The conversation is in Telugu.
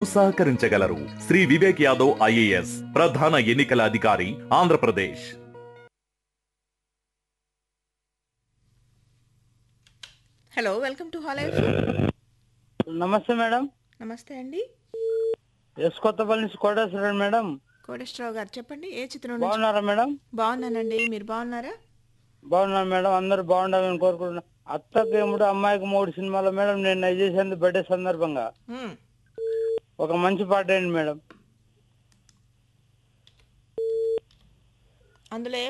సహకరించగలరు శ్రీ వివేక్ యాదవ్ ఐఏఎస్ ప్రధాన ఎన్నికల అధికారి Andhra Pradesh hello welcome to hi life నమస్తే మేడం నమస్తే అండి ఎస్ కొత్తపల్లి నుంచి కోటేశ్వరరావు మేడం కోటేశ్వరరావు గారు చెప్పండి ఏ చిత్రం నుంచి బాగున్నారా మేడం బాగున్నానండి మీరు బాగున్నారా బాగున్నాను మేడం అందరు బాగుండాలని కోరుకుంటున్నా అత్తకి ఎముడు అమ్మాయికి మూడు సినిమాలో మేడం నేను చేసేది బర్త్డే సందర్భంగా మ్మ్. ఒక మంచి పాట ఏంటి మేడం అందులో ఏ